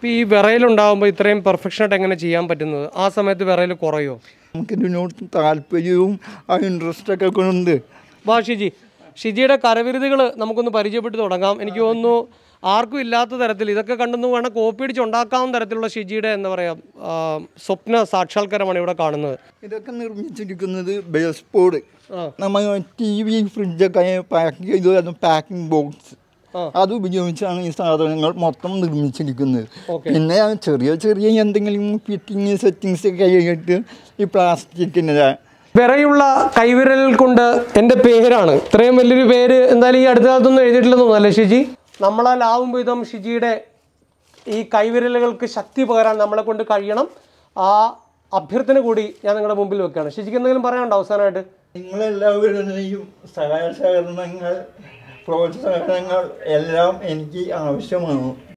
ഇപ്പോൾ ഈ വിറയിലുണ്ടാകുമ്പോൾ ഇത്രയും പെർഫെക്ഷനായിട്ട് എങ്ങനെ ചെയ്യാൻ പറ്റുന്നത് ആ സമയത്ത് വിറയിൽ കുറയോ നമുക്കിതിനോട് താല്പര്യവും ആ ഇൻട്രസ്റ്റൊക്കെ കൊണ്ട് വാ ഷിജി ഷിജിയുടെ കരവിരുതുകൾ നമുക്കൊന്ന് പരിചയപ്പെട്ട് തുടങ്ങാം എനിക്ക് തോന്നുന്നു ആർക്കും ഇല്ലാത്ത തരത്തിൽ ഇതൊക്കെ കണ്ടെന്ന് വേണം കോപ്പി അടിച്ച് ഉണ്ടാക്കാവുന്ന തരത്തിലുള്ള ഷിജിയുടെ എന്താ പറയുക ആ, സ്വപ്ന സാക്ഷാത്കാരമാണ് ഇവിടെ കാണുന്നത് ഇതൊക്കെ നിർമ്മിച്ചിരിക്കുന്നത് ബേസ് ബോർഡ് ആ. നമ്മൾ ടി വി ഫ്രിഡ്ജൊക്കെ പാക്ക് ചെയ്ത് അത് പാക്കിംഗ് ബോക്സ് ആ. അത് ഉപയോഗിച്ചാണ് ഈ സാധനങ്ങൾ മൊത്തം നിർമ്മിച്ചിരിക്കുന്നത് ഓക്കെ. പിന്നെ ചെറിയ ചെറിയ എന്തെങ്കിലും ഫിറ്റിങ് സെറ്റിങ്സ് ഒക്കെ ആയിട്ട് ഈ പ്ലാസ്റ്റിക്കിൻ്റെ വിറയുള്ള കൈവിരൽ കൊണ്ട് എൻ്റെ പേരാണ് ഇത്രയും വലിയൊരു പേര് എന്തായാലും ഈ അടുത്ത കാലത്തൊന്നും എഴുതിയിട്ടില്ലെന്ന് തോന്നുന്നല്ലേ ഷിജി നമ്മളാലാവും വിധം ഷിജിയുടെ ഈ കൈവിരലുകൾക്ക് ശക്തി പകരാൻ നമ്മളെ കൊണ്ട് കഴിയണം ആ അഭ്യർത്ഥന കൂടി ഞാൻ നിങ്ങളുടെ മുമ്പിൽ വെക്കുകയാണ് ഷിജിക്ക് എന്തെങ്കിലും പറയാനുണ്ടോ അവസാനമായിട്ട് നിങ്ങളെല്ലാവരുടെയും സഹായ സഹകരണങ്ങൾ പ്രോത്സാഹനങ്ങൾ എല്ലാം എനിക്ക് ആവശ്യമാണ്